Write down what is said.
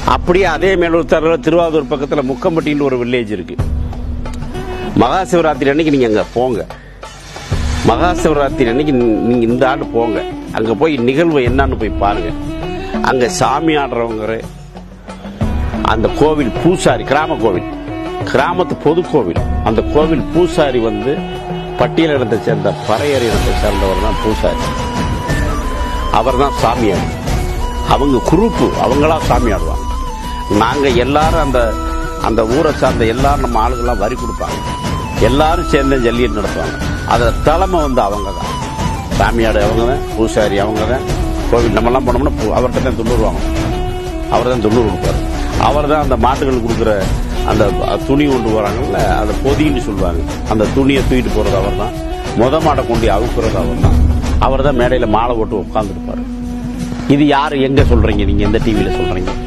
அப்படியே அதே மேலூர் திருவாரூர் பக்கத்தில் முக்கம்பட்டின்னு ஒரு வில்லேஜ் இருக்கு மகா சிவராத்திரி அன்னைக்கு நீங்க அங்க போங்க மகா சிவராத்திரி அன்னைக்கு நீங்க இந்த ஆண்டு போங்க அங்க போய் நிகழ்வு என்னன்னு போய் பாருங்க அங்க சாமி ஆடுறவங்க அந்த கோவில் பூசாரி கிராம கோவில் கிராமத்து பொது கோவில் அந்த கோவில் பூசாரி வந்து பட்டியல் இடத்தை சேர்ந்த பறையர் இடத்தை சேர்ந்தவர் தான் பூசாரி அவர் தான் சாமியார் அவங்க குரூப்பு அவங்களா சாமி ஆடுவாங்க நாங்க எல்லாரும் அந்த அந்த ஊரை சார்ந்த எல்லாரும் நம்ம ஆளுகள்லாம் வரி கொடுப்பாங்க எல்லாரும் சேர்ந்து ஜல்லிக்கட்டு நடத்துவாங்க அத தலைமை வந்து அவங்க தான் சாமியாடு அவங்க தான் பூசாரி அவங்க தான் கோவில் நம்மலாம் போனோம்னா பூ- அவர்கிட்ட தான் துண்ணூறு வாங்கணும் அவர் தான் தொண்ணூறு கொடுப்பாரு அவர் தான் அந்த மாட்டுகளுக்கு கொடுக்குற அந்த துணி கொண்டு வராங்கல்ல அதை பொதின்னு சொல்லுவாங்க அந்த துணியை தூக்கிட்டு போறது அவர் தான் முத மாடை கொண்டு அவுக்குறது அவர் தான் அவர் தான் மேடையில் மாலை போட்டு உட்காந்துருப்பாரு இது யாரு எங்க சொல்றீங்க நீங்க எந்த டிவியில சொல்றீங்க